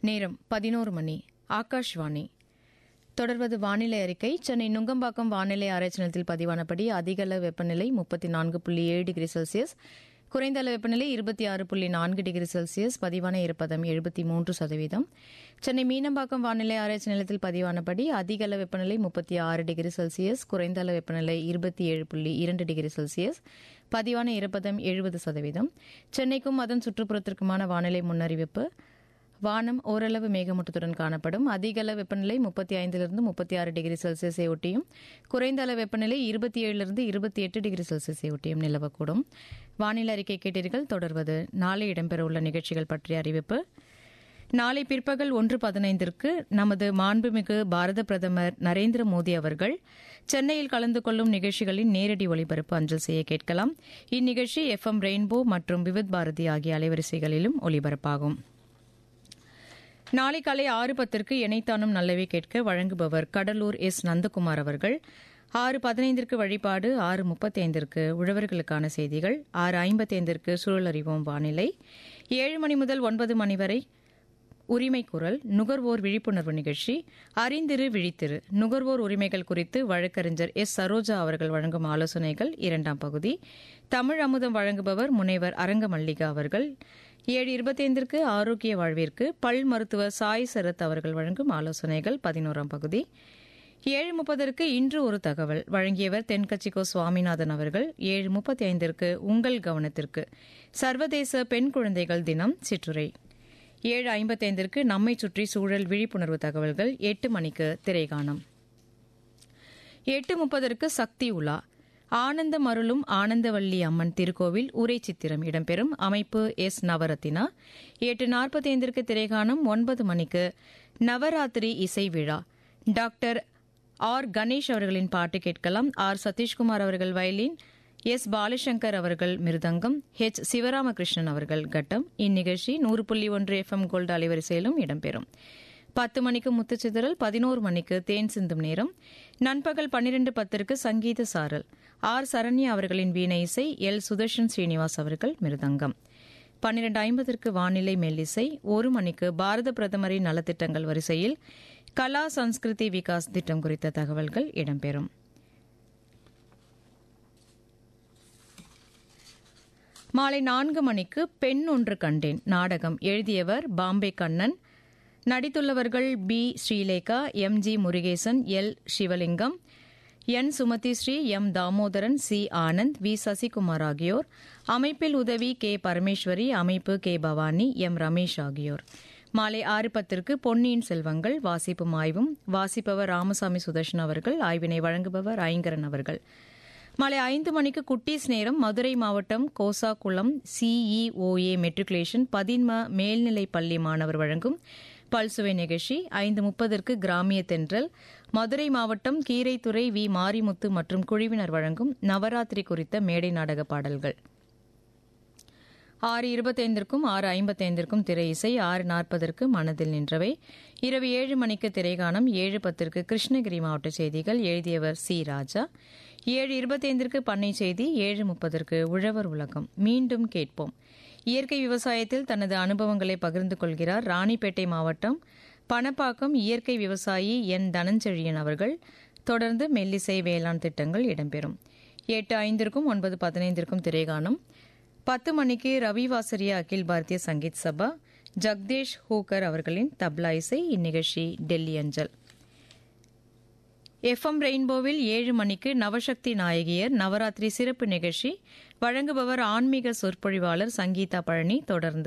நேரம் பதினோரு மணி ஆகாஷ்வாணி தொடர்வது வானிலை அறிக்கை சென்னை நுங்கம்பாக்கம் வானிலை ஆராய்ச்சி நிலையத்தில் பதிவானபடி அதிகள வெப்பநிலை முப்பத்தி நான்கு புள்ளி ஏழு டிகிரி செல்சியஸ் குறைந்த அளவு வெப்பநிலை இருபத்தி ஆறு புள்ளி நான்கு டிகிரி செல்சியஸ் பதிவான ஈரப்பதம் எழுபத்தி மூன்று சதவீதம் சென்னை மீனம்பாக்கம் வானிலை ஆராய்ச்சி நிலையத்தில் பதிவானபடி அதிக அளவு வெப்பநிலை முப்பத்தி ஆறு டிகிரி செல்சியஸ் குறைந்த அளவு வெப்பநிலை இருபத்தி ஏழு புள்ளி இரண்டு டிகிரி செல்சியஸ் பதிவான ஈரப்பதம் எழுபது சதவீதம் சென்னைக்கும் அதன் சுற்றுப்புறத்திற்குமான வானிலை முன்னறிவிப்பு வானம் ஓரளவு மேகமூட்டத்துடன் காணப்படும் அதிக அளவு வெப்பநிலை முப்பத்தி ஐந்திலிருந்து முப்பத்தி ஆறு டிகிரி செல்சியஸை ஒட்டியும் குறைந்த அளவு வெப்பநிலை இருபத்தி ஏழிலிருந்து இருபத்தி எட்டு டிகிரி செல்சியஸை ஒட்டியும் நிலவக்கூடும் வானிலை அறிக்கை கேட்டீர்கள் தொடர்வது நாளை இடம்பெறவுள்ள நிகழ்ச்சிகள் பற்றிய அறிவிப்பு நாளை பிற்பகல் ஒன்று பதினைந்திற்கு நமது மாண்புமிகு பாரத பிரதமர் நரேந்திர மோடி அவர்கள் சென்னையில் கலந்து கொள்ளும் நிகழ்ச்சிகளின் நேரடி ஒளிபரப்பு அஞ்சல் செய்ய கேட்கலாம் இந்நிகழ்ச்சி எஃப் எம் ரெயின்போ மற்றும் விவித் பாரதி ஆகிய அலைவரிசைகளிலும் ஒலிபரப்பாகும் நாளை காலை ஆறு பத்திற்கு இணைத்தானும் நல்லவே கேட்க வழங்குபவர் கடலூர் எஸ் நந்தகுமார் அவர்கள் ஆறு பதினைந்திற்கு வழிபாடு ஆறு முப்பத்தி ஐந்திற்கு உழவர்களுக்கான செய்திகள் ஆறு ஐம்பத்தி ஐந்திற்கு சூழல் அறிவோம் வானிலை ஏழு மணி முதல் ஒன்பது மணி வரை உரிமை குரல் நுகர்வோர் விழிப்புணர்வு நிகழ்ச்சி அறிந்திரு விழித்திரு நுகர்வோர் உரிமைகள் குறித்து வழக்கறிஞர் எஸ் சரோஜா அவர்கள் வழங்கும் ஆலோசனைகள் இரண்டாம் பகுதி தமிழ் அமுதம் வழங்குபவர் முனைவர் அரங்க மல்லிகா அவர்கள் ஏழு இருபத்தைந்திற்கு ஆரோக்கிய வாழ்விற்கு பல் மருத்துவர் சாய் சரத் அவர்கள் வழங்கும் ஆலோசனைகள் பதினோராம் பகுதி ஏழு முப்பதற்கு இன்று ஒரு தகவல் வழங்கியவர் தென்கட்சிக்கோ சுவாமிநாதன் அவர்கள் ஏழு முப்பத்தி ஐந்திற்கு உங்கள் கவனத்திற்கு சர்வதேச பெண் குழந்தைகள் தினம் சிற்றுரை ஏழு ஐம்பத்தைந்திற்கு நம்மை சுற்றி சூழல் விழிப்புணர்வு தகவல்கள் எட்டு மணிக்கு திரைகாணம் எட்டு முப்பதற்கு சக்தி உலா ஆனந்த மருளும் ஆனந்தவல்லி அம்மன் திருக்கோவில் உரை சித்திரம் இடம்பெறும் அமைப்பு எஸ் நவரத்தினா எட்டு நாற்பத்தி ஐந்திற்கு திரைகாணம் ஒன்பது மணிக்கு நவராத்திரி இசை விழா டாக்டர் ஆர் கணேஷ் அவர்களின் பாட்டு கேட்கலாம் ஆர் சதீஷ்குமார் அவர்கள் வயலின் எஸ் பாலசங்கர் அவர்கள் மிருதங்கம் ஹெச் சிவராமகிருஷ்ணன் அவர்கள் கட்டம் இந்நிகழ்ச்சி நூறு புள்ளி ஒன்று எஃப் எம் கோல்டு அலைவரிசையிலும் இடம்பெறும் பத்து மணிக்கு முத்துச்சிதறல் பதினோரு மணிக்கு தேன் சிந்தும் நேரம் நண்பகல் பன்னிரண்டு பத்திற்கு சங்கீத சாரல் ஆர் சரண்யா அவர்களின் வீணை இசை எல் சுதர்ஷன் ஸ்ரீனிவாஸ் அவர்கள் மிருதங்கம் பன்னிரண்டு ஐம்பதற்கு வானிலை மெல்லிசை ஒரு மணிக்கு பாரத பிரதமரின் நலத்திட்டங்கள் வரிசையில் கலா சன்ஸ்கிருதி விகாஸ் திட்டம் குறித்த தகவல்கள் இடம்பெறும் மாலை நான்கு மணிக்கு பெண் ஒன்று கண்டேன் நாடகம் எழுதியவர் பாம்பே கண்ணன் நடித்துள்ளவர்கள் P Srilekha M G Murugesan L Sivalingam N Sumathi Sri M Damodaran C Anand V Sasikumar ஆகியோர் அமைப்பில் உதவி கே பரமேஸ்வரி அமைப்பு கே பவானி எம் ரமேஷ் ஆகியோர் மாலை ஆறு பத்திற்கு பொன்னியின் செல்வங்கள் வாசிப்பும் ஆய்வும் வாசிப்பவர் ராமசாமி சுதர்ஷன் அவர்கள் ஆய்வினை வழங்குபவர் ஐங்கரன் அவர்கள் மாலை ஐந்து மணிக்கு குட்டீஸ் நேரம் மதுரை மாவட்டம் கோசாகுளம் சிஇஓஏ மெட்ரிகுலேஷன் பதின்ம மேல்நிலைப் பள்ளி மாணவர் வழங்கும் பல்சுவை நிகழ்ச்சி ஐந்து முப்பதற்கு கிராமிய தென்றல் மதுரை மாவட்டம் கீரைத்துறை வி மாரிமுத்து மற்றும் குழுவினர் வழங்கும் நவராத்திரி குறித்த மேடை நாடக பாடல்கள் ஆறு இருபத்தைந்திற்கும் ஆறு ஐம்பத்தைந்திற்கும் திரை இசை ஆறு நாற்பதற்கு மனதில் நின்றவை இரவு ஏழு மணிக்கு திரைகாணம் ஏழு பத்திற்கு கிருஷ்ணகிரி மாவட்ட செய்திகள் எழுதியவர் சி ராஜா ஏழு இருபத்தைந்திற்கு பண்ணை செய்தி ஏழு முப்பதற்கு உழவர் உலகம் மீண்டும் கேட்போம் இயற்கை விவசாயத்தில் தனது அனுபவங்களை பகிர்ந்து கொள்கிறார் ராணிப்பேட்டை மாவட்டம் பணப்பாக்கம் இயற்கை விவசாயி என் தனஞ்செழியன் அவர்கள் தொடர்ந்து மெல்லிசை வேளாண் திட்டங்கள் இடம்பெறும் எட்டு ஐந்திற்கும் ஒன்பது பதினைந்திற்கும் திரைகாணம் பத்து மணிக்கு ரவி வாசரியா அகில் பாரதிய சங்கீத் சபா ஜக்தேஷ் ஹூக்கர் அவர்களின் தப்லா இசை இந்நிகழ்ச்சி டெல்லி அஞ்சல் எஃப்எம் ரெயின்போவில் ஏழு மணிக்கு நவசக்தி நாயகியர் நவராத்திரி சிறப்பு நிகழ்ச்சி வழங்குபவர் ஆன்மீக சொற்பொழிவாளர் சங்கீதா பழனி தொடர்ந்து